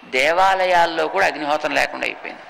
దేవాలయాల్లో కూడా అగ్నిహోత్రం లేకుండా అయిపోయింది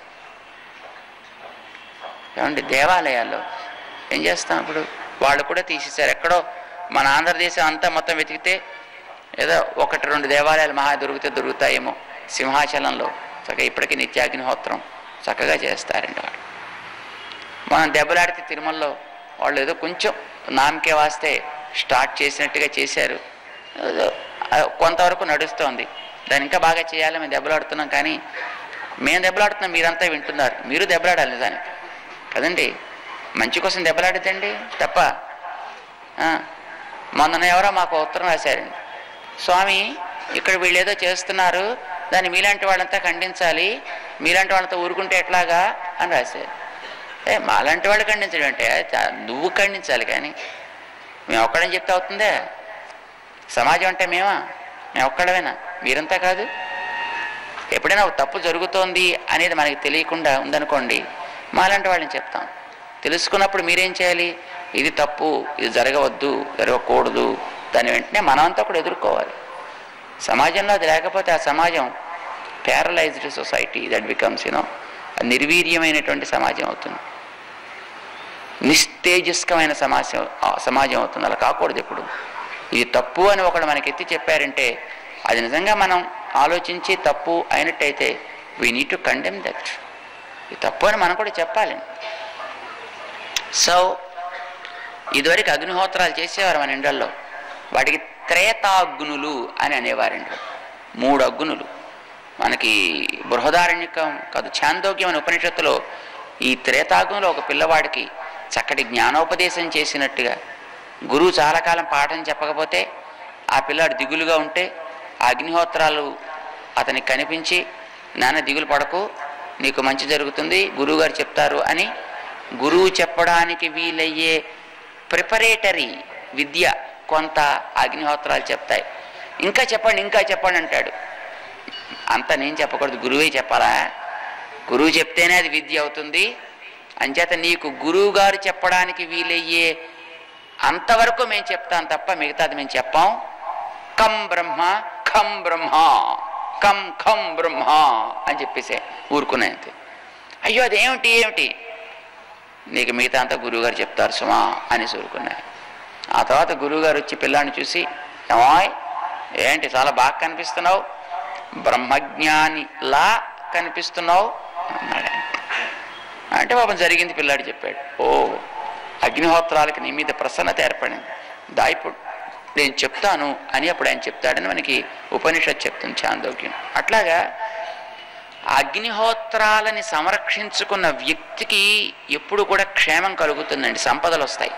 ఏమండి దేవాలయాల్లో ఏం చేస్తాం ఇప్పుడు వాళ్ళు కూడా తీసేశారు ఎక్కడో మన ఆంధ్రదేశం అంతా మొత్తం వెతికితే ఏదో ఒకటి రెండు దేవాలయాలు మహా దొరికితే దొరుకుతాయేమో సింహాచలంలో చక్కగా ఇప్పటికీ నిత్యాగ్నిహోత్రం చక్కగా చేస్తారండి వాళ్ళు మనం దెబ్బలాడితే తిరుమలలో వాళ్ళు ఏదో కొంచెం నామకే వాస్తే స్టార్ట్ చేసినట్టుగా చేశారు ఏదో, ఆ, కొంతవరకు నడుస్తోంది దాన్ని ఇంకా బాగా చేయాలి మేము దెబ్బలాడుతున్నాం కానీ మేము దెబ్బలాడుతున్నాం మీరంతా వింటున్నారు మీరు దెబ్బలాడాలి నిజానికి కదండి మంచి కోసం దెబ్బలాడిద్దండి తప్ప ఆ, మొన్న ఎవరో మాకు ఉత్తరం రాశారండి స్వామి ఇక్కడ వీళ్ళు ఏదో చేస్తున్నారు దాన్ని మీలాంటి వాళ్ళంతా ఖండించాలి మీలాంటి వాళ్ళంతా ఊరుకుంటే ఎట్లాగా అని రాశారు ఏ మాలాంటి వాళ్ళు ఖండించడం అంటే చా- నువ్వు ఖండించాలి కానీ మేము ఒక్కడని చెప్తే అవుతుందే సమాజం అంటే మేమా మేము ఒక్కడమేనా మీరంతా కాదు ఎప్పుడైనా ఒక తప్పు జరుగుతోంది అనేది మనకి తెలియకుండా ఉందనుకోండి మాలాంటి వాళ్ళని చెప్తాం తెలుసుకున్నప్పుడు మీరేం చేయాలి ఇది తప్పు ఇది జరగవద్దు జరగకూడదు దాని వెంటనే మనమంతా కూడా ఎదుర్కోవాలి సమాజంలో అది లేకపోతే ఆ సమాజం paralysed society that becomes you know నిర్వీర్యమైనటువంటి సమాజం అవుతుంది నిస్తేజస్కమైన సమాజం ఆ సమాజం అవుతుంది అలా కాకూడదు ఎప్పుడు ఇది తప్పు అని ఒకడు మనకి ఎత్తి చెప్పారంటే అది నిజంగా మనం ఆలోచించి తప్పు అయినట్టయితే we need to condemn that ఇది తప్పు అని మనం కూడా చెప్పాలి సో ఇదివరకు అగ్నిహోత్రాలు చేసేవారు మన ఇండల్లో వాటికి త్రేతాగ్నులు అని అనేవారండి మూడు అగ్నులు మనకి బృహదారణ్యకం కాదు ఛాందోగ్యం అనే ఉపనిషత్తులో ఈ త్రేతాగ్నులో ఒక పిల్లవాడికి చక్కటి జ్ఞానోపదేశం చేసినట్టుగా గురువు చాలా కాలం పాఠం చెప్పకపోతే ఆ పిల్లాడు దిగులుగా ఉంటే ఆ అగ్నిహోత్రాలు అతనికి కనిపించి నాన్న దిగులు పడకు నీకు మంచి జరుగుతుంది గురువుగారు చెప్తారు అని గురువు చెప్పడానికి వీలయ్యే ప్రిపరేటరీ విద్య కొంత అగ్నిహోత్రాలు చెప్తాయి ఇంకా చెప్పండి ఇంకా చెప్పండి అంటాడు అంత నేను చెప్పకూడదు గురువే చెప్పాలా గురువు చెప్తేనే అది విద్య అవుతుంది అంచేత నీకు గురువు గారు చెప్పడానికి వీలయ్యే అంతవరకు మేము చెప్తాం తప్ప మిగతాది మేము చెప్పాం కం బ్రహ్మ ఖం బ్రహ్మ కం ఖం బ్రహ్మ అని చెప్పేసి ఊరుకున్నాయి అంతే అయ్యో అదేమిటి ఏమిటి నీకు మిగతా అంతా గురువుగారు చెప్తారు సుమా అని ఊరుకున్నాయి ఆ తర్వాత గురువుగారు వచ్చి పిల్లాన్ని చూసి ఏమాయ్ ఏంటి చాలా బాగా కనిపిస్తున్నావు బ్రహ్మజ్ఞానిలా కనిపిస్తున్నావు అన్నాడు ఆయన. అంటే పాపం జరిగింది పిల్లాడు చెప్పాడు ఓ అగ్నిహోత్రాలకి నీ మీద ప్రసన్నత ఏర్పడింది దా ఇప్పుడు నేను చెప్తాను అని అప్పుడు ఆయన చెప్తాడని మనకి ఉపనిషత్ చెప్తుంది చాందోగ్యం అట్లాగా అగ్నిహోత్రాలని సంరక్షించుకున్న వ్యక్తికి ఎప్పుడు కూడా క్షేమం కలుగుతుందండి సంపదలు వస్తాయి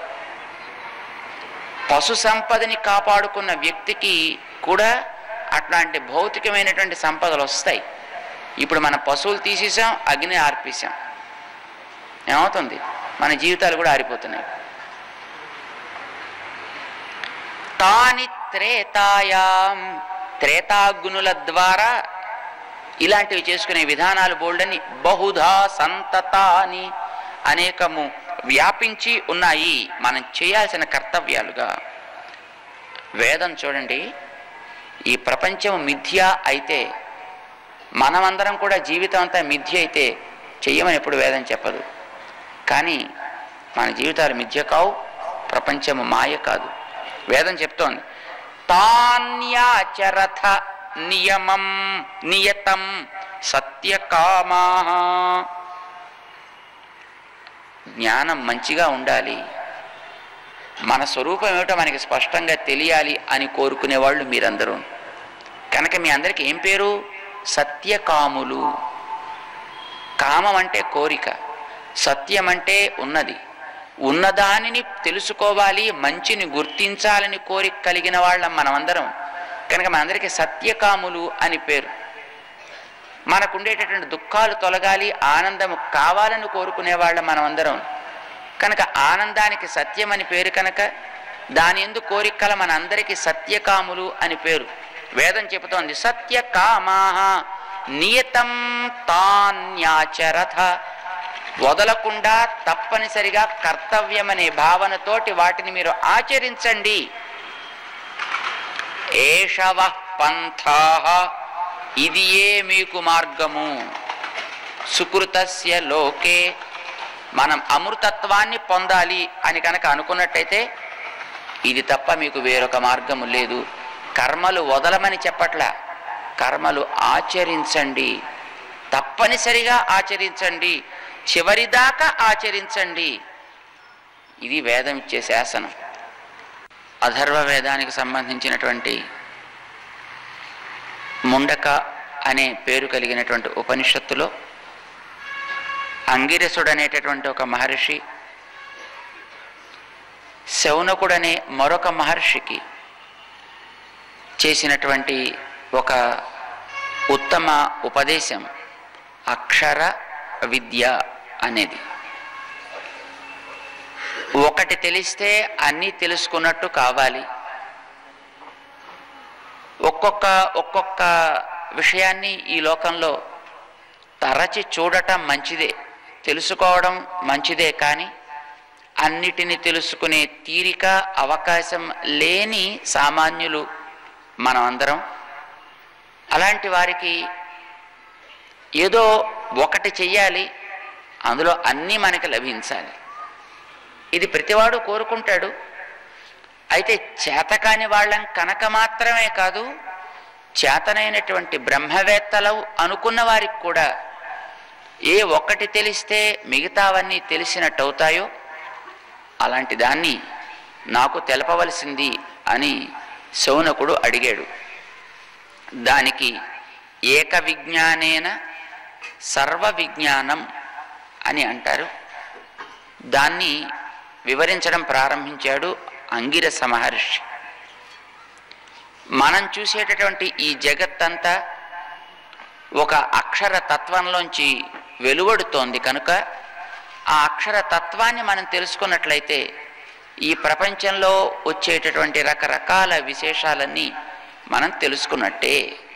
పశు సంపదని కాపాడుకున్న వ్యక్తికి కూడా అట్లాంటి భౌతికమైనటువంటి సంపదలు వస్తాయి ఇప్పుడు మన పశువులు తీసేసాం అగ్ని ఆర్పేసాం ఏమవుతుంది మన జీవితాలు కూడా ఆరిపోతున్నాయి తాని త్రేతాయాం త్రేతాగ్నుల ద్వారా ఇలాంటివి చేసుకునే విధానాలు బోల్డని బహుధా సంతతాని అనేకము వ్యాపించి ఉన్నాయి మనం చేయాల్సిన కర్తవ్యాలుగా వేదం చూడండి ఈ ప్రపంచం మిథ్య అయితే మనమందరం కూడా జీవితం అంతా మిథ్య అయితే చెయ్యమని ఎప్పుడు వేదం చెప్పదు కానీ మన జీవితాలు మిథ్య కావు ప్రపంచము మాయ కాదు వేదం చెప్తోంది తాన్యాచరథ నియమం నియతం సత్యకామా జ్ఞానం మంచిగా ఉండాలి మన స్వరూపం ఏమిటో మనకి స్పష్టంగా తెలియాలి అని కోరుకునే వాళ్ళు మీరందరూ కనుక మీ అందరికీ ఏం పేరు సత్యకాములు కామం అంటే కోరిక సత్యం అంటే ఉన్నది ఉన్నదానిని తెలుసుకోవాలి మంచిని గుర్తించాలని కోరిక కలిగిన వాళ్ళం మనమందరం కనుక మనందరికీ సత్యకాములు అని పేరు మనకు ఉండేటటువంటి దుఃఖాలు తొలగాలి ఆనందము కావాలని కోరుకునే వాళ్ళం మనమందరం కనుక ఆనందానికి సత్యం అని పేరు కనుక దాని ఎందు కోరికల మన అందరికీ సత్యకాములు అని పేరు వేదం చెబుతోంది సత్యకామాహ నియతం తాన్యాచరథ వదలకుండా తప్పనిసరిగా కర్తవ్యమనే భావనతోటి వాటిని మీరు ఆచరించండి ఏషవ పంథా ఇది ఏ మీకు మార్గము సుకృతస్య లోకే మనం అమృతత్వాన్ని పొందాలి అని కనుక అనుకున్నట్టయితే ఇది తప్ప మీకు వేరొక మార్గము లేదు కర్మలు వదలమని చెప్పట్లా కర్మలు ఆచరించండి తప్పనిసరిగా ఆచరించండి చివరిదాకా ఆచరించండి ఇది వేదం ఇచ్చే శాసనం అధర్వ వేదానికి సంబంధించినటువంటి ముండక అనే పేరు కలిగినటువంటి ఉపనిషత్తులో అంగిరసుడు అనేటటువంటి ఒక మహర్షి శౌనకుడనే మరొక మహర్షికి చేసినటువంటి ఒక ఉత్తమ ఉపదేశం అక్షర విద్య అనేది ఒకటి తెలిస్తే అన్నీ తెలుసుకున్నట్టు కావాలి ఒక్కొక్క ఒక్కొక్క విషయాన్ని ఈ లోకంలో తరచి చూడటం మంచిదే తెలుసుకోవడం మంచిదే కానీ అన్నిటిని తెలుసుకునే తీరిక అవకాశం లేని సామాన్యులు మనం అందరం అలాంటి వారికి ఏదో ఒకటి చెయ్యాలి అందులో అన్నీ మనకి లభించాలి ఇది ప్రతివాడు కోరుకుంటాడు అయితే చేతకాని వాళ్ళం కనుక మాత్రమే కాదు చేతనైనటువంటి బ్రహ్మవేత్తలు అనుకున్న వారికి కూడా ఏ ఒక్కటి తెలిస్తే మిగతావన్నీ తెలిసినట్టు అవుతాయో అలాంటి దాన్ని నాకు తెలపవలసింది అని శౌనకుడు అడిగాడు దానికి ఏక విజ్ఞానేన సర్వ విజ్ఞానం అని అంటారు దాన్ని వివరించడం ప్రారంభించాడు అంగిరస మహర్షి మనం చూసేటటువంటి ఈ జగత్తంతా ఒక అక్షర తత్వంలోంచి వెలువడుతోంది కనుక ఆ అక్షర తత్వాన్ని మనం తెలుసుకున్నట్లయితే ఈ ప్రపంచంలో వచ్చేటటువంటి రకరకాల విశేషాలన్నీ మనం తెలుసుకున్నట్టే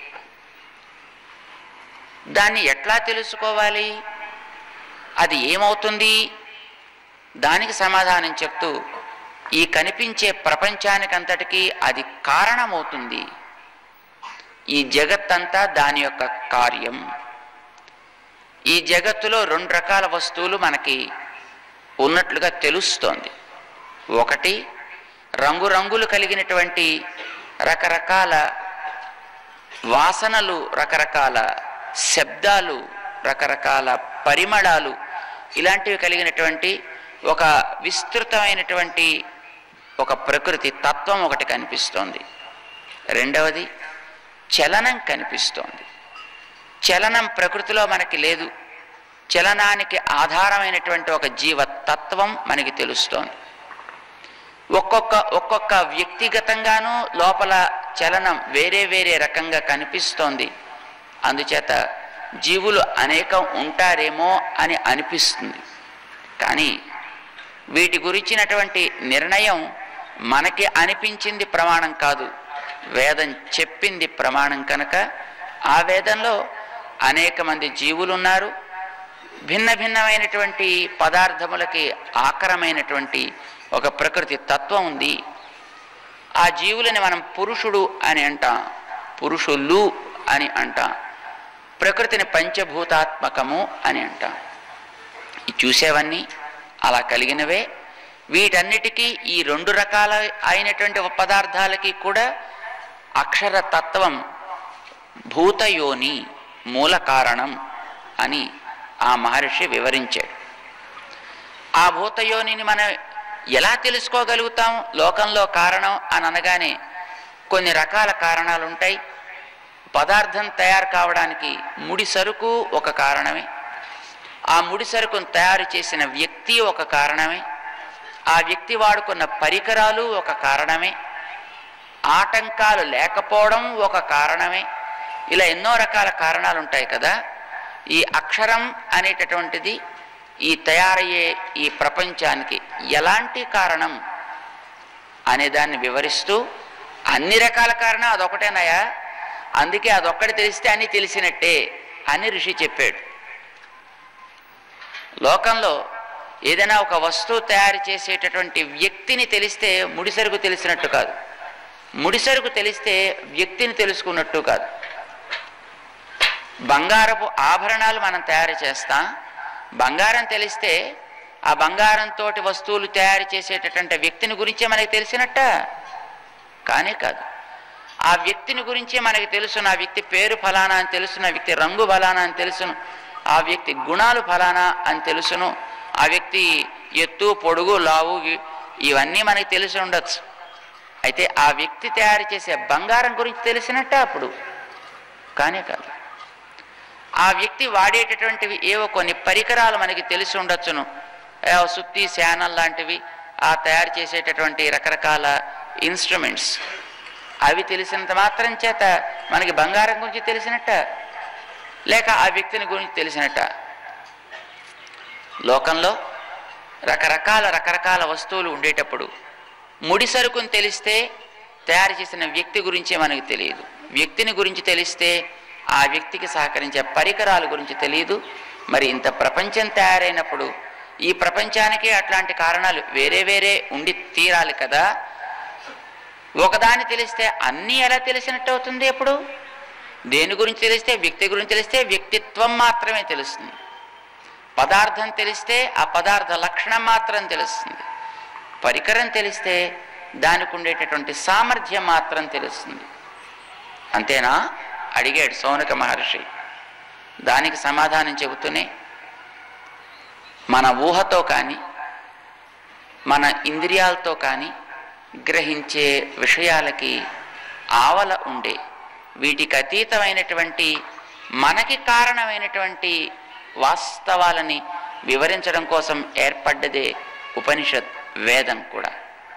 దాన్ని ఎట్లా తెలుసుకోవాలి అది ఏమవుతుంది దానికి సమాధానం చెప్తూ ఈ కనిపించే ప్రపంచానికంతటికీ అది కారణమవుతుంది ఈ జగత్తంతా దాని యొక్క కార్యం ఈ జగత్తులో రెండు రకాల వస్తువులు మనకి ఉన్నట్లుగా తెలుస్తోంది ఒకటి రంగురంగులు కలిగినటువంటి రకరకాల వాసనలు రకరకాల శబ్దాలు రకరకాల పరిమళాలు ఇలాంటివి కలిగినటువంటి ఒక విస్తృతమైనటువంటి ఒక ప్రకృతి తత్వం ఒకటి కనిపిస్తోంది రెండవది చలనం కనిపిస్తోంది చలనం ప్రకృతిలో మనకి లేదు చలనానికి ఆధారమైనటువంటి ఒక జీవతత్వం మనకి తెలుస్తోంది ఒక్కొక్క ఒక్కొక్క వ్యక్తిగతంగానూ లోపల చలనం వేరే వేరే రకంగా కనిపిస్తోంది అందుచేత జీవులు అనేకం ఉంటారేమో అని అనిపిస్తుంది కానీ వీటి గురించినటువంటి నిర్ణయం మనకి అనిపించింది ప్రమాణం కాదు వేదం చెప్పింది ప్రమాణం కనుక ఆ వేదంలో అనేక మంది జీవులు ఉన్నారు భిన్న భిన్నమైనటువంటి పదార్థములకి ఆకరమైనటువంటి ఒక ప్రకృతి తత్వం ఉంది ఆ జీవులని మనం పురుషుడు అని అంటాం పురుషులు అని అంటాం ప్రకృతిని పంచభూతాత్మకము అని అంటాం ఈ చూసేవన్నీ అలా కలిగినవే వీటన్నిటికీ ఈ రెండు రకాల అయినటువంటి పదార్థాలకి కూడా అక్షర తత్వం భూతయోని మూల కారణం అని ఆ మహర్షి వివరించాడు ఆ భూతయోనిని మనం ఎలా తెలుసుకోగలుగుతాం లోకంలో కారణం అని అనగానే కొన్ని రకాల కారణాలు ఉంటాయి పదార్థం తయారు కావడానికి ముడి సరుకు ఒక కారణమే ఆ ముడి సరుకును తయారు చేసిన వ్యక్తి ఒక కారణమే ఆ వ్యక్తి వాడుకున్న పరికరాలు ఒక కారణమే ఆటంకాలు లేకపోవడం ఒక కారణమే ఇలా ఎన్నో రకాల కారణాలు ఉంటాయి కదా ఈ అక్షరం అనేటటువంటిది ఈ తయారయ్యే ఈ ప్రపంచానికి ఎలాంటి కారణం అనే దాన్ని వివరిస్తూ అన్ని రకాల కారణం అదొకటేనాయా అందుకే అదొక్కటి తెలిస్తే అన్నీ తెలిసినట్టే అని ఋషి చెప్పాడు లోకంలో ఏదైనా ఒక వస్తువు తయారు చేసేటటువంటి వ్యక్తిని తెలిస్తే ముడిసరుకు తెలిసినట్టు కాదు ముడిసరుకు తెలిస్తే వ్యక్తిని తెలుసుకున్నట్టు కాదు బంగారపు ఆభరణాలు మనం తయారు చేస్తాం బంగారం తెలిస్తే ఆ బంగారంతో వస్తువులు తయారు చేసేటటువంటి వ్యక్తిని గురించే మనకి తెలిసినట్ట కానే కాదు ఆ వ్యక్తిని గురించే మనకి తెలుసును ఆ వ్యక్తి పేరు ఫలానా అని తెలుసును ఆ వ్యక్తి రంగు ఫలానా అని తెలుసును ఆ వ్యక్తి గుణాలు ఫలానా అని తెలుసును ఆ వ్యక్తి ఎత్తు పొడుగు లావు ఇ- ఇవన్నీ మనకి తెలిసి ఉండొచ్చు అయితే ఆ వ్యక్తి తయారు చేసే బంగారం గురించి తెలిసినట్ట అప్పుడు కానే కాదు ఆ వ్యక్తి వాడేటటువంటివి ఏవో కొన్ని పరికరాలు మనకి తెలిసి ఉండొచ్చును ఏ సుత్తి శానల్ లాంటివి ఆ తయారు చేసేటటువంటి రకరకాల ఇన్స్ట్రుమెంట్స్ అవి తెలిసినంత మాత్రం చేత మనకి బంగారం గురించి తెలిసినట్ట లేక ఆ వ్యక్తిని గురించి తెలిసినట్ట లోకంలో రకరకాల రకరకాల వస్తువులు ఉండేటప్పుడు ముడి సరుకుని తెలిస్తే తయారు చేసిన వ్యక్తి గురించే మనకు తెలియదు వ్యక్తిని గురించి తెలిస్తే ఆ వ్యక్తికి సహకరించే పరికరాల గురించి తెలియదు మరి ఇంత ప్రపంచం తయారైనప్పుడు ఈ ప్రపంచానికి అట్లాంటి కారణాలు వేరే వేరే ఉండి తీరాలి కదా ఒకదాని తెలిస్తే అన్నీ ఎలా తెలిసినట్టు అవుతుంది ఎప్పుడు దేని గురించి తెలిస్తే వ్యక్తి గురించి తెలిస్తే వ్యక్తిత్వం మాత్రమే తెలుస్తుంది పదార్థం తెలిస్తే ఆ పదార్థ లక్షణం మాత్రం తెలుస్తుంది పరికరం తెలిస్తే దానికి ఉండేటటువంటి సామర్థ్యం మాత్రం తెలుస్తుంది అంతేనా అడిగాడు సౌనక మహర్షి దానికి సమాధానం చెబుతూనే మన ఊహతో కానీ మన ఇంద్రియాలతో కానీ గ్రహించే విషయాలకి ఆవల ఉండే వీటికి అతీతమైనటువంటి మనకి కారణమైనటువంటి వాస్తవాలని వివరించడం కోసం ఏర్పడ్డదే ఉపనిషత్ వేదం కూడా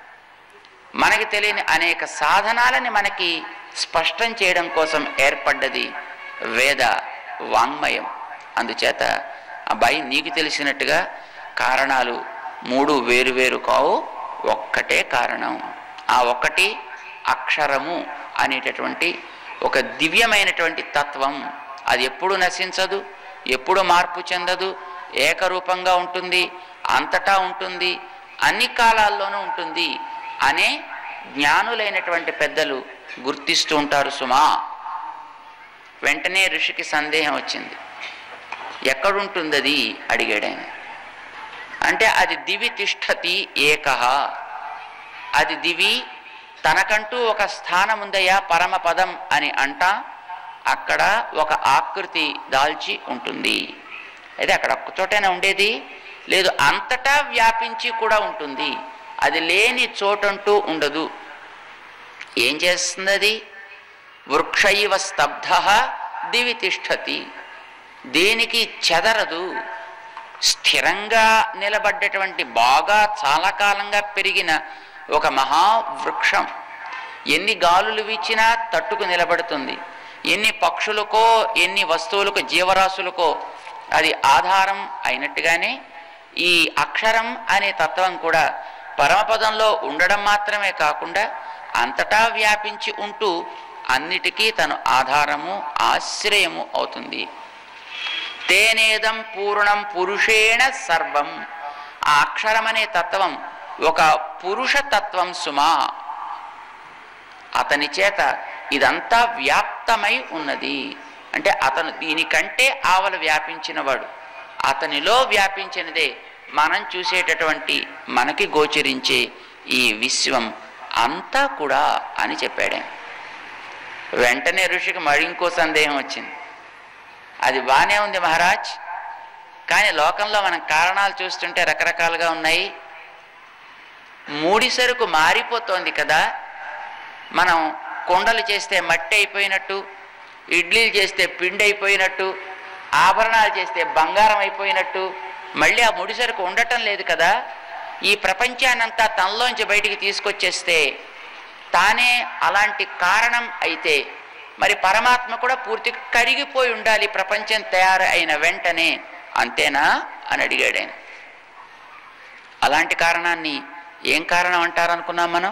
మనకి తెలియని అనేక సాధనాలని మనకి స్పష్టం చేయడం కోసం ఏర్పడ్డది వేద వాంగ్మయం అందుచేత అబ్బాయి నీకు తెలిసినట్టుగా కారణాలు మూడు వేరు వేరు కావు ఒక్కటే కారణం ఆ ఒక్కటి అక్షరము అనేటటువంటి ఒక దివ్యమైనటువంటి తత్వం అది ఎప్పుడు నశించదు ఎప్పుడు మార్పు చెందదు ఏకరూపంగా ఉంటుంది అంతటా ఉంటుంది అన్ని కాలాల్లోనూ ఉంటుంది అనే జ్ఞానులైనటువంటి పెద్దలు గుర్తిస్తూ ఉంటారు సుమా వెంటనే ఋషికి సందేహం వచ్చింది ఎక్కడుంటుంది అది అడిగాడు ఆయన అంటే అది దివి తిష్టతి ఏకహ అది దివి తనకంటూ ఒక స్థానం ఉందయ్యా పరమపదం అని అంట అక్కడ ఒక ఆకృతి దాల్చి ఉంటుంది అయితే అక్కడ ఒక్క చోటైనా ఉండేది లేదు అంతటా వ్యాపించి కూడా ఉంటుంది అది లేని చోటంటూ ఉండదు ఏం చేస్తుంది అది వృక్షైవ స్తబ్ధ దివి తిష్టతి దేనికి చెదరదు స్థిరంగా నిలబడ్డటువంటి బాగా చాలా కాలంగా పెరిగిన ఒక మహావృక్షం ఎన్ని గాలులు వీచినా తట్టుకు నిలబడుతుంది ఎన్ని పక్షులకో ఎన్ని వస్తువులకు జీవరాశులకో అది ఆధారం అయినట్టుగానే ఈ అక్షరం అనే తత్వం కూడా పరమపదంలో ఉండడం మాత్రమే కాకుండా అంతటా వ్యాపించి ఉంటూ అన్నిటికీ తను ఆధారము ఆశ్రయము అవుతుంది తేనేదం పూర్ణం పురుషేణ సర్వం ఆ అక్షరం అనే తత్వం ఒక పురుష తత్వం సుమా అతని చేత ఇదంతా వ్యాప్తమై ఉన్నది అంటే అతను దీనికంటే ఆవల వ్యాపించినవాడు అతనిలో వ్యాపించినదే మనం చూసేటటువంటి మనకి గోచరించే ఈ విశ్వం అంతా కూడా అని చెప్పాడే వెంటనే ఋషికి మరి ఇంకో సందేహం వచ్చింది అది బాగానే ఉంది మహారాజ్ కానీ లోకంలో మనం కారణాలు చూస్తుంటే రకరకాలుగా ఉన్నాయి మూడి సరుకు మారిపోతోంది కదా మనం కుండలు చేస్తే మట్టి అయిపోయినట్టు ఇడ్లీలు చేస్తే పిండి అయిపోయినట్టు ఆభరణాలు చేస్తే బంగారం అయిపోయినట్టు మళ్ళీ ఆ ముడి సరుకు ఉండటం లేదు కదా ఈ ప్రపంచాన్నంతా తనలోంచి బయటికి తీసుకొచ్చేస్తే తానే అలాంటి కారణం అయితే మరి పరమాత్మ కూడా పూర్తిగా కరిగిపోయి ఉండాలి ప్రపంచం తయారు అయిన వెంటనే అంతేనా అని అడిగాడు ఆయన అలాంటి కారణాన్ని ఏం కారణం అంటారు అనుకున్నాం మనం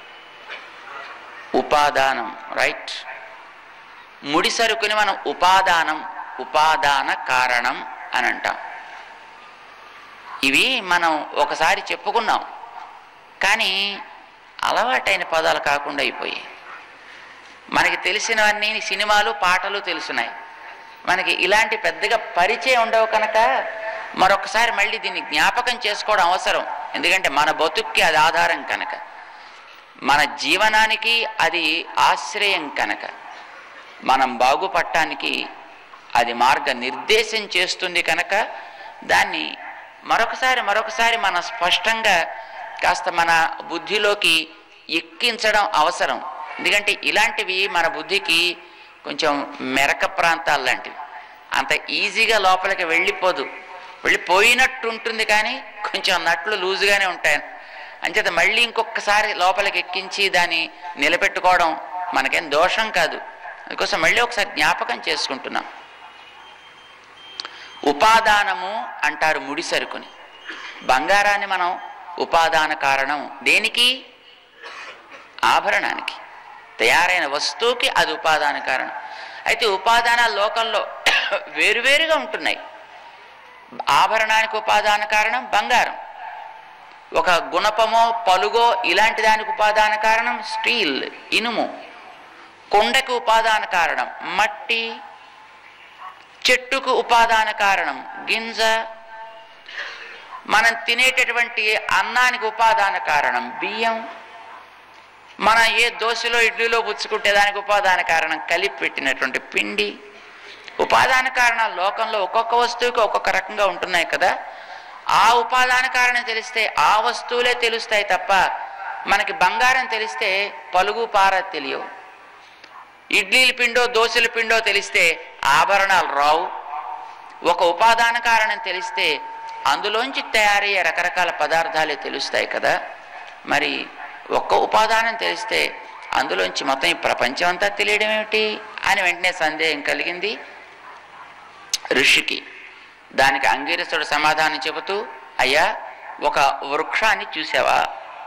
ఉపాదానం రైట్ ముడి సరుకుని మనం ఉపాదానం ఉపాదాన కారణం అని అంటాం ఇవి మనం ఒకసారి చెప్పుకున్నాం కానీ అలవాటైన పదాలు కాకుండా అయిపోయాయి మనకి తెలిసినవన్నీ సినిమాలు పాటలు తెలుసున్నాయి మనకి ఇలాంటి పెద్దగా పరిచయం ఉండవు కనుక మరొకసారి మళ్ళీ దీన్ని జ్ఞాపకం చేసుకోవడం అవసరం ఎందుకంటే మన బతుక్కి అది ఆధారం కనుక మన జీవనానికి అది ఆశ్రయం కనుక మనం బాగుపడటానికి అది మార్గ నిర్దేశం చేస్తుంది కనుక దాన్ని మరొకసారి మరొకసారి మనం స్పష్టంగా కాస్త మన బుద్ధిలోకి ఎక్కించడం అవసరం ఎందుకంటే ఇలాంటివి మన బుద్ధికి కొంచెం మెరక ప్రాంతాలు లాంటివి అంత ఈజీగా లోపలికి వెళ్ళిపోదు వెళ్ళిపోయినట్టు ఉంటుంది కానీ కొంచెం నట్లు లూజుగానే ఉంటాయి అంచేత మళ్ళీ ఇంకొకసారి లోపలికి ఎక్కించి దాన్ని నిలబెట్టుకోవడం మనకేం దోషం కాదు అందుకోసం మళ్ళీ ఒకసారి జ్ఞాపకం చేసుకుంటున్నాం ఉపాదానము అంటారు ముడి సరుకుని బంగారాన్ని మనం ఉపాదాన కారణం దేనికి ఆభరణానికి తయారైన వస్తువుకి అది ఉపాదాన కారణం అయితే ఉపాదానాలు లోకంలో వేరువేరుగా ఉంటున్నాయి ఆభరణానికి ఉపాదాన కారణం బంగారం ఒక గుణపమో పలుగో ఇలాంటి దానికి ఉపాదాన కారణం స్టీల్ ఇనుము కొండకి ఉపాదాన కారణం మట్టి చెట్టుకు ఉపాదాన కారణం గింజ మనం తినేటటువంటి అన్నానికి ఉపాదాన కారణం బియ్యం మన ఏ దోశలో ఇడ్లీలో పుచ్చుకుంటే దానికి ఉపాదాన కారణం కలిపి పెట్టినటువంటి పిండి ఉపాదాన కారణాలు లోకంలో ఒక్కొక్క వస్తువుకి ఒక్కొక్క రకంగా ఉంటున్నాయి కదా ఆ ఉపాదాన కారణం తెలిస్తే ఆ వస్తువులే తెలుస్తాయి తప్ప మనకి బంగారం తెలిస్తే పలుగు పార తెలియవు ఇడ్లీల పిండో దోశల పిండో తెలిస్తే ఆభరణాలు రావు ఒక ఉపాదాన కారణం తెలిస్తే అందులోంచి తయారయ్యే రకరకాల పదార్థాలే తెలుస్తాయి కదా మరి ఒక్క ఉపాదానం తెలిస్తే అందులోంచి మొత్తం ఈ ప్రపంచం అంతా తెలియడం ఏమిటి అని వెంటనే సందేహం కలిగింది ఋషికి దానికి అంగీరసుడు సమాధానం చెబుతూ అయ్యా ఒక వృక్షాన్ని చూసావా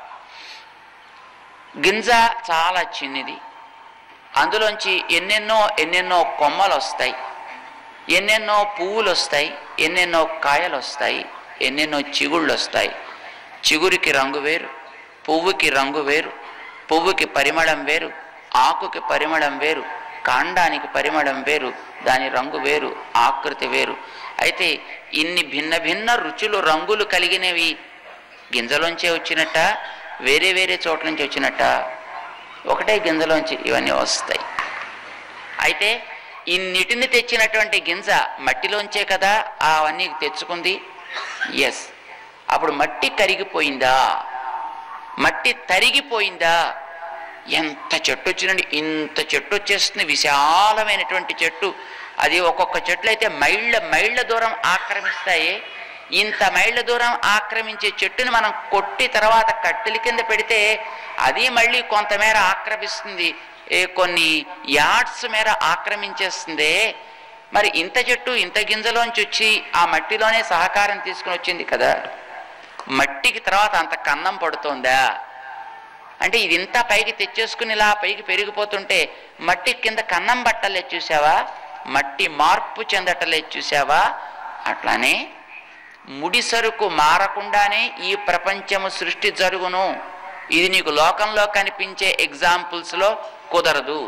గింజ చాలా చిన్నది అందులోంచి ఎన్నెన్నో ఎన్నెన్నో కొమ్మలు వస్తాయి ఎన్నెన్నో పువ్వులు వస్తాయి ఎన్నెన్నో కాయలు వస్తాయి ఎన్నెన్నో చిగుళ్ళు వస్తాయి చిగురికి రంగు వేరు పువ్వుకి రంగు వేరు పువ్వుకి పరిమళం వేరు ఆకుకి పరిమళం వేరు కాండానికి పరిమళం వేరు దాని రంగు వేరు ఆకృతి వేరు అయితే ఇన్ని భిన్న భిన్న రుచులు రంగులు కలిగినవి గింజలోంచే వచ్చినట్ట వేరే వేరే చోట్ల నుంచి వచ్చినట్ట ఒకటే గింజలోంచి ఇవన్నీ వస్తాయి అయితే ఇన్నిటిని తెచ్చినటువంటి గింజ మట్టిలోంచే కదా అవన్నీ తెచ్చుకుంది ఎస్ అప్పుడు మట్టి కరిగిపోయిందా మట్టి తరిగిపోయిందా ఎంత చెట్టు వచ్చినండి ఇంత చెట్టు వచ్చేస్తుంది విశాలమైనటువంటి చెట్టు అది ఒక్కొక్క చెట్లు అయితే మైళ్ళ మైళ్ళ దూరం ఆక్రమిస్తాయి ఇంత మైళ్ళ దూరం ఆక్రమించే చెట్టుని మనం కొట్టి తర్వాత కట్టెల కింద పెడితే అది మళ్ళీ కొంతమేర ఆక్రమిస్తుంది ఏ కొన్ని యార్డ్స్ మేర ఆక్రమించేస్తుంది మరి ఇంత చెట్టు ఇంత గింజలోంచి వచ్చి ఆ మట్టిలోనే సహకారం తీసుకుని వచ్చింది కదా మట్టికి తర్వాత అంత కన్నం పడుతోందా అంటే ఇది ఇంత పైకి తెచ్చేసుకుని ఇలా పైకి పెరిగిపోతుంటే మట్టి కింద కన్నం బట్టలే చూసావా మట్టి మార్పు చెందటలే చూసావా అట్లానే ముడి సరుకు మారకుండానే ఈ ప్రపంచము సృష్టి జరుగును ఇది నీకు లోకంలో కనిపించే ఎగ్జాంపుల్స్లో కుదరదు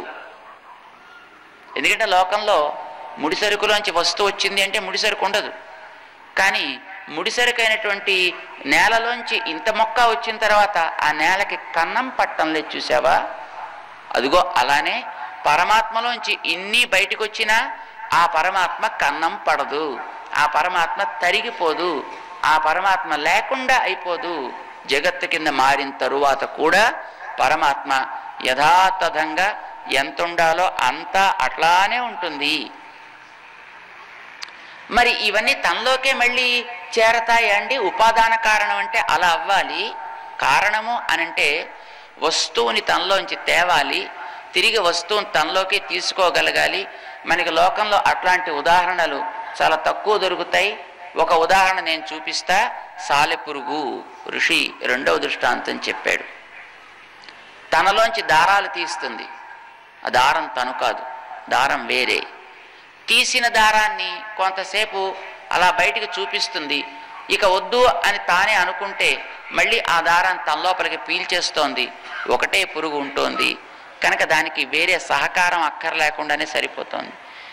ఎందుకంటే లోకంలో ముడి సరుకులోంచి వస్తువు వచ్చింది అంటే ముడి సరుకు ఉండదు కానీ ముడిసరికైనటువంటి నేలలోంచి ఇంత మొక్క వచ్చిన తర్వాత ఆ నేలకి కన్నం పట్టంలో చూసావా అదిగో అలానే పరమాత్మలోంచి ఇన్ని బయటకు వచ్చినా ఆ పరమాత్మ కన్నం పడదు ఆ పరమాత్మ తరిగిపోదు ఆ పరమాత్మ లేకుండా అయిపోదు జగత్తు కింద మారిన తరువాత కూడా పరమాత్మ యథాతథంగా ఎంత ఉండాలో అంతా అట్లానే ఉంటుంది మరి ఇవన్నీ తనలోకే మళ్ళీ చేరతాయి అండి ఉపాదాన కారణం అంటే అలా అవ్వాలి కారణము అనంటే వస్తువుని తనలోంచి తేవాలి తిరిగి వస్తువుని తనలోకి తీసుకోగలగాలి మనకి లోకంలో అట్లాంటి ఉదాహరణలు చాలా తక్కువ దొరుకుతాయి ఒక ఉదాహరణ నేను చూపిస్తా సాలెపురుగు ఋషి రెండవ దృష్టాంతం చెప్పాడు తనలోంచి దారాలు తీస్తుంది ఆ దారం తను కాదు దారం వేరే తీసిన దారాన్ని కొంతసేపు అలా బయటికి చూపిస్తుంది ఇక వద్దు అని తానే అనుకుంటే మళ్ళీ ఆ దారాన్ని తన లోపలికి పీల్చేస్తోంది ఒకటే పురుగు ఉంటోంది కనుక దానికి వేరే సహకారం అక్కర్లేకుండానే సరిపోతోంది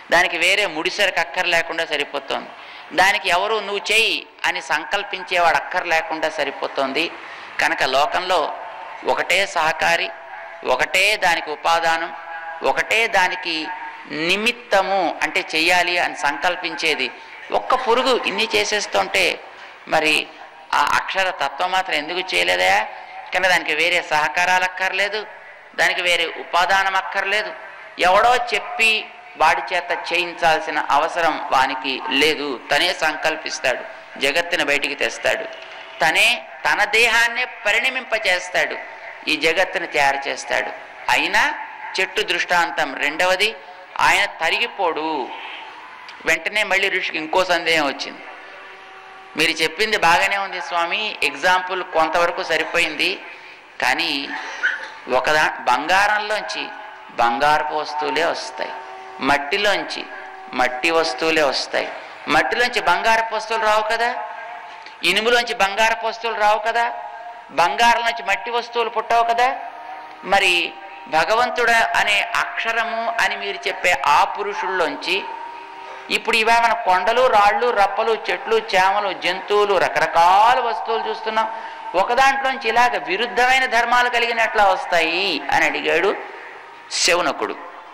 దానికి వేరే ముడిసరికి అక్కర లేకుండా సరిపోతుంది దానికి ఎవరు నువ్వు చెయ్యి అని సంకల్పించేవాడు అక్కర లేకుండా సరిపోతుంది కనుక లోకంలో ఒకటే సహకారి ఒకటే దానికి ఉపాదానం ఒకటే దానికి నిమిత్తము అంటే చెయ్యాలి అని సంకల్పించేది ఒక్క పురుగు ఇన్ని చేసేస్తుంటే మరి ఆ అక్షర తత్వం మాత్రం ఎందుకు చేయలేదా కనుక దానికి వేరే సహకారాలు అక్కర్లేదు దానికి వేరే ఉపాదానం అక్కర్లేదు ఎవడో చెప్పి వాడి చేత చేయించాల్సిన అవసరం వానికి లేదు తనే సంకల్పిస్తాడు జగత్తుని బయటికి తెస్తాడు తనే తన దేహాన్నే పరిణమింపచేస్తాడు ఈ జగత్తుని తయారు చేస్తాడు అయినా చెట్టు దృష్టాంతం రెండవది ఆయన తరిగిపోడు వెంటనే మళ్ళీ ఋషికి ఇంకో సందేహం వచ్చింది మీరు చెప్పింది బాగానే ఉంది స్వామి ఎగ్జాంపుల్ కొంతవరకు సరిపోయింది కానీ ఒకదా బంగారంలోంచి బంగారపు వస్తువులే వస్తాయి మట్టిలోంచి మట్టి వస్తువులే వస్తాయి మట్టిలోంచి బంగారపు వస్తువులు రావు కదా ఇనుములోంచి బంగారపు వస్తువులు రావు కదా బంగారం నుంచి మట్టి వస్తువులు పుట్టవు కదా మరి భగవంతుడు అనే అక్షరము అని మీరు చెప్పే ఆ పురుషుల్లోంచి ఇప్పుడు ఇవే మన కొండలు రాళ్ళు రప్పలు చెట్లు చేమలు జంతువులు రకరకాల వస్తువులు చూస్తున్నాం ఒక దాంట్లోంచి ఇలాగ విరుద్ధమైన ధర్మాలు కలిగినట్లా వస్తాయి అని అడిగాడు శౌనకుడు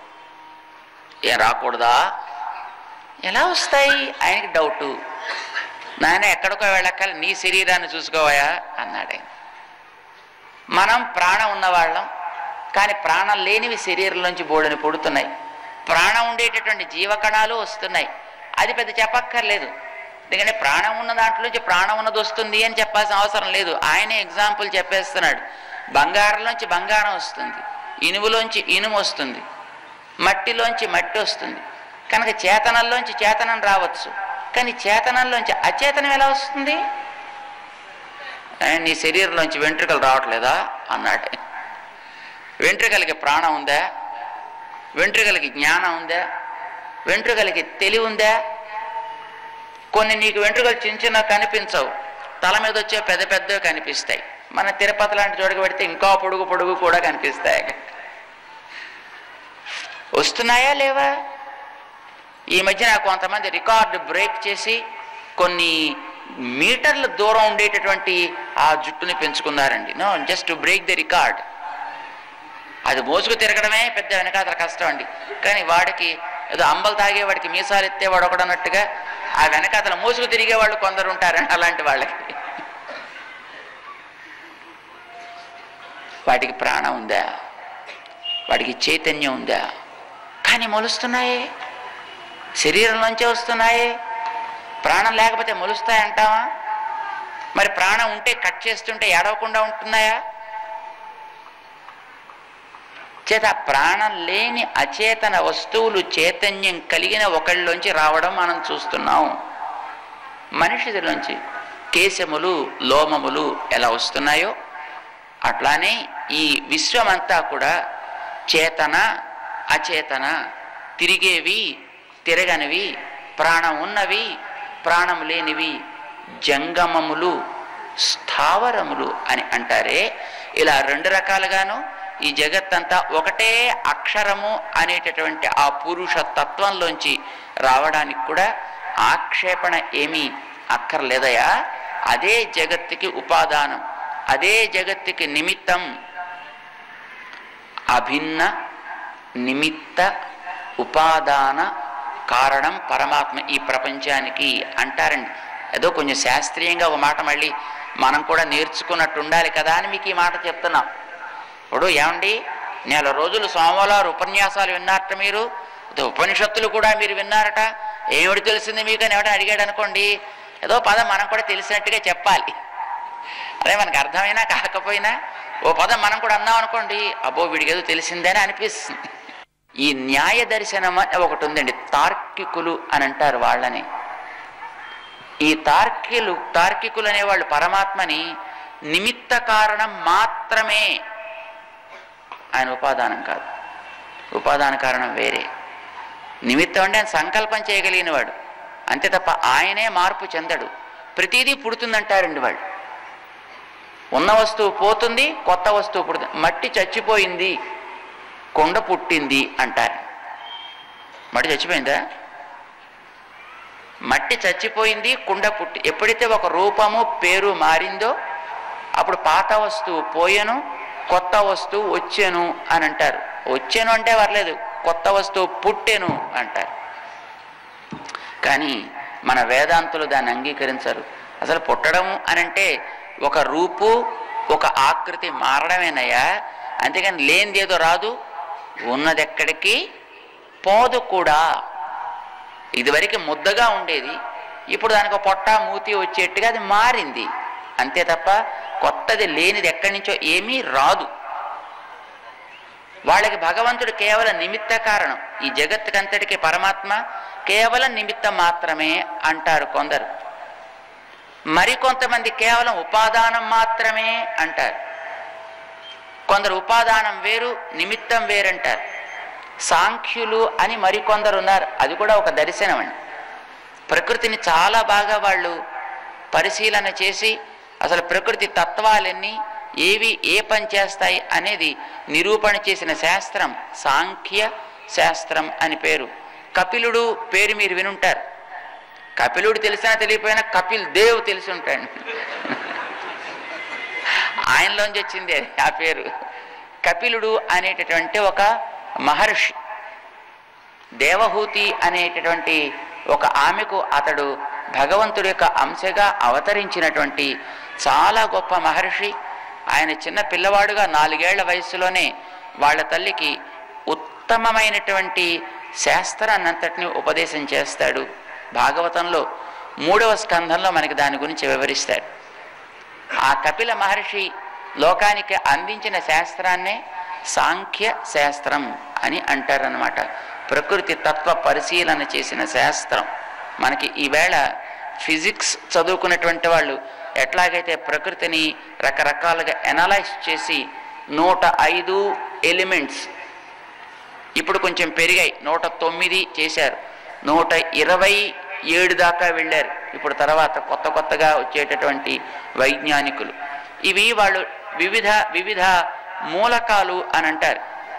ఏం రాకూడదా ఎలా వస్తాయి ఆయనకి డౌటు నాయన ఎక్కడికో వెళ్ళక్కల నీ శరీరాన్ని చూసుకోవయా అన్నాడు ఆయన మనం ప్రాణం ఉన్నవాళ్ళం కానీ ప్రాణం లేనివి శరీరంలోంచి బోడని పుడుతున్నాయి ప్రాణం ఉండేటటువంటి జీవకణాలు వస్తున్నాయి అది పెద్ద చెప్పక్కర్లేదు ఎందుకంటే ప్రాణం ఉన్న దాంట్లోంచి ప్రాణం ఉన్నది వస్తుంది అని చెప్పాల్సిన అవసరం లేదు ఆయనే ఎగ్జాంపుల్ చెప్పేస్తున్నాడు బంగారంలోంచి బంగారం వస్తుంది ఇనుములోంచి ఇనుము వస్తుంది మట్టిలోంచి మట్టి వస్తుంది కనుక చేతనంలోంచి చేతనం రావచ్చు కానీ చేతనంలోంచి అచేతనం ఎలా వస్తుంది "ఏ, నీ శరీరంలోంచి వెంట్రుకలు రావట్లేదా అన్నాడు వెంట్రుకలకి ప్రాణం ఉందా వెంట్రుకలకి జ్ఞానం ఉందా వెంట్రుకలకి తెలివి ఉందా కొన్ని నీకు వెంట్రుకలు చిన్న చిన్న కనిపించవు తల మీద వచ్చే పెద్ద పెద్దవి కనిపిస్తాయి మన తిరుపతి లాంటి చోటుకు పెడితే ఇంకా పొడుగు పొడుగు కూడా కనిపిస్తాయి వస్తున్నాయా లేవా ఈ మధ్యన కొంతమంది రికార్డు బ్రేక్ చేసి కొన్ని మీటర్ల దూరం ఉండేటటువంటి ఆ జుట్టుని పెంచుకున్నారండి no just to break the record అది మోసుకు తిరగడమే పెద్ద వెనకాతల కష్టం అండి కానీ వాడికి ఏదో అంబలు తాగేవాడికి మీసాలు ఎత్తేవాడు ఒకడన్నట్టుగా ఆ వెనకాతల మోసుకు తిరిగే వాళ్ళు కొందరు ఉంటారండి అలాంటి వాళ్ళకి వాటికి ప్రాణం ఉందా వాడికి చైతన్యం ఉందా కానీ మొలుస్తున్నాయే శరీరంలోంచే వస్తున్నాయే ప్రాణం లేకపోతే మొలుస్తాయంటావా మరి ప్రాణం ఉంటే కట్ చేస్తుంటే ఏడవకుండా ఉంటున్నాయా చేత ప్రాణం లేని అచేతన వస్తువులు చైతన్యం కలిగిన ఒకళ్ళలోంచి రావడం మనం చూస్తున్నాం మనిషిలోంచి కేశములు లోమములు ఎలా వస్తున్నాయో అట్లానే ఈ విశ్వమంతా కూడా చేతన అచేతన తిరిగేవి తిరగనివి ప్రాణం ఉన్నవి ప్రాణం లేనివి జంగమములు స్థావరములు అని అంటారే ఇలా రెండు రకాలుగాను ఈ జగత్తంతా ఒకటే అక్షరము అనేటటువంటి ఆ పురుష తత్వంలోంచి రావడానికి కూడా ఆక్షేపణ ఏమీ అక్కర్లేదయా అదే జగత్తుకి ఉపాదానం అదే జగత్తుకి నిమిత్తం అభిన్న నిమిత్త ఉపాదాన కారణం పరమాత్మ ఈ ప్రపంచానికి అంటారండి ఏదో కొంచెం శాస్త్రీయంగా ఒక మాట మళ్ళీ మనం కూడా నేర్చుకున్నట్టు ఉండాలి కదా అని మీకు ఈ మాట చెప్తున్నాం ఇప్పుడు ఏమండి నెల రోజులు సోమవారం ఉపన్యాసాలు విన్నారట మీరు ఇది ఉపనిషత్తులు కూడా మీరు విన్నారట ఏమిటి తెలిసింది మీకు అని ఎవడ అడిగాడు అనుకోండి ఏదో పదం మనం కూడా తెలిసినట్టుగా చెప్పాలి అదే మనకు అర్థమైనా కాకపోయినా ఓ పదం మనం కూడా అన్నాం అనుకోండి అబ్బో వీడికి ఏదో తెలిసిందే అని అనిపిస్తుంది ఈ న్యాయ దర్శనం అని ఒకటి ఉందండి తార్కికులు అని అంటారు వాళ్ళని ఈ తార్కిలు తార్కికులు అనేవాళ్ళు పరమాత్మని నిమిత్త కారణం మాత్రమే ఆయన ఉపాదానం కాదు ఉపాదాన కారణం వేరే నిమిత్తం అంటే ఆయన సంకల్పం చేయగలిగిన వాడు అంతే తప్ప ఆయనే మార్పు చెందడు ప్రతిదీ పుడుతుందంటారండి వాళ్ళు ఉన్న వస్తువు పోతుంది కొత్త వస్తువు పుడుతుంది మట్టి చచ్చిపోయింది కొండ పుట్టింది అంటారు మట్టి చచ్చిపోయిందా మట్టి చచ్చిపోయింది కుండ పుట్టి ఎప్పుడైతే ఒక రూపము పేరు మారిందో అప్పుడు పాత వస్తువు పోయెను కొత్త వస్తువు వచ్చాను అని అంటారు వచ్చాను అంటే పర్లేదు కొత్త వస్తువు పుట్టెను అంటారు కానీ మన వేదాంతులు దాన్ని అంగీకరించరు అసలు పుట్టడం అని అంటే ఒక రూపు ఒక ఆకృతి మారడమేనయ్యా అంతేగాని లేనిదేదో రాదు ఉన్నదెక్కడికి పోదు కూడా ఇదివరకు ముద్దగా ఉండేది ఇప్పుడు దానికి ఒక పొట్ట మూతి వచ్చేట్టుగా అది మారింది అంతే తప్ప కొత్తది లేనిది ఎక్కడి నుంచో ఏమీ రాదు వాళ్ళకి భగవంతుడు కేవలం నిమిత్త కారణం ఈ జగత్తుకంతటికి పరమాత్మ కేవలం నిమిత్తం మాత్రమే అంటారు కొందరు మరికొంతమంది కేవలం ఉపాదానం మాత్రమే అంటారు కొందరు ఉపాదానం వేరు నిమిత్తం వేరంటారు సాంఖ్యులు అని మరికొందరు ఉన్నారు అది కూడా ఒక దర్శనం అండి ప్రకృతిని చాలా బాగా వాళ్ళు పరిశీలన చేసి అసలు ప్రకృతి తత్వాలన్నీ ఏవి ఏ పని చేస్తాయి అనేది నిరూపణ చేసిన శాస్త్రం సాంఖ్య శాస్త్రం అని పేరు కపిలుడు పేరు మీరు వినుంటారు కపిలుడు తెలిసినా తెలియపోయినా కపిల్ దేవ్ తెలిసి ఉంటాడు ఆయనలోంచి వచ్చింది అది ఆ పేరు కపిలుడు అనేటటువంటి ఒక మహర్షి దేవహూతి అనేటటువంటి ఒక ఆమెకు అతడు భగవంతుడి యొక్క అంశగా అవతరించినటువంటి చాలా గొప్ప మహర్షి ఆయన చిన్న పిల్లవాడుగా నాలుగేళ్ల వయసులోనే వాళ్ళ తల్లికి ఉత్తమమైనటువంటి శాస్త్రాన్నంతటిని ఉపదేశం చేస్తాడు భాగవతంలో మూడవ స్కంధంలో మనకి దాని గురించి వివరిస్తాడు ఆ కపిల మహర్షి లోకానికి అందించిన శాస్త్రాన్నే సాంఖ్య శాస్త్రం అని అంటారనమాట ప్రకృతి తత్వ పరిశీలన చేసిన శాస్త్రం మనకి ఈవేళ ఫిజిక్స్ చదువుకున్నటువంటి వాళ్ళు ఎట్లాగైతే ప్రకృతిని రకరకాలుగా ఎనలైజ్ చేసి నూట ఐదు ఎలిమెంట్స్ ఇప్పుడు కొంచెం పెరిగాయి నూట తొమ్మిది చేశారు నూట ఇరవై ఏడు దాకా వెళ్ళారు ఇప్పుడు తర్వాత కొత్త కొత్తగా వచ్చేటటువంటి వైజ్ఞానికులు ఇవి వాళ్ళు వివిధ వివిధ మూలకాలు అని అంటారు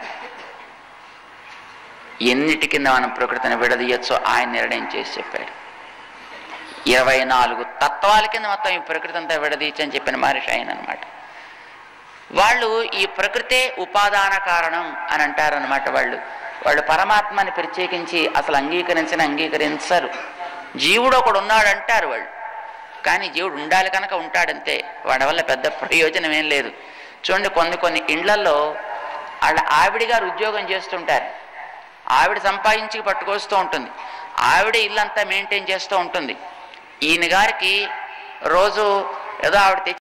ఎన్నిటి కింద మనం ప్రకృతిని విడదీయచ్చో ఆయన నిర్ణయం చేసి చెప్పాడు ఇరవై నాలుగు తత్వాల కింద మొత్తం ఈ ప్రకృతి అంతా విడదీయచ్చని చెప్పిన మహర్షి ఆయన అనమాట వాళ్ళు ఈ ప్రకృతే ఉపాదాన కారణం అని అంటారనమాట వాళ్ళు వాళ్ళు పరమాత్మని ప్రత్యేకించి అసలు అంగీకరించిన అంగీకరించరు జీవుడు ఒకడు ఉన్నాడు అంటారు వాళ్ళు కానీ జీవుడు ఉండాలి కనుక ఉంటాడంతే వాడి వల్ల పెద్ద ప్రయోజనం ఏం లేదు చూడండి కొన్ని కొన్ని ఇండ్లల్లో వాళ్ళ ఆవిడ గారు ఉద్యోగం చేస్తుంటారు ఆవిడ సంపాదించి పట్టుకొస్తూ ఉంటుంది ఆవిడ ఇల్లంతా మెయింటైన్ చేస్తూ ఉంటుంది ఈయన గారికి రోజు ఏదో ఆవిడ తెచ్చి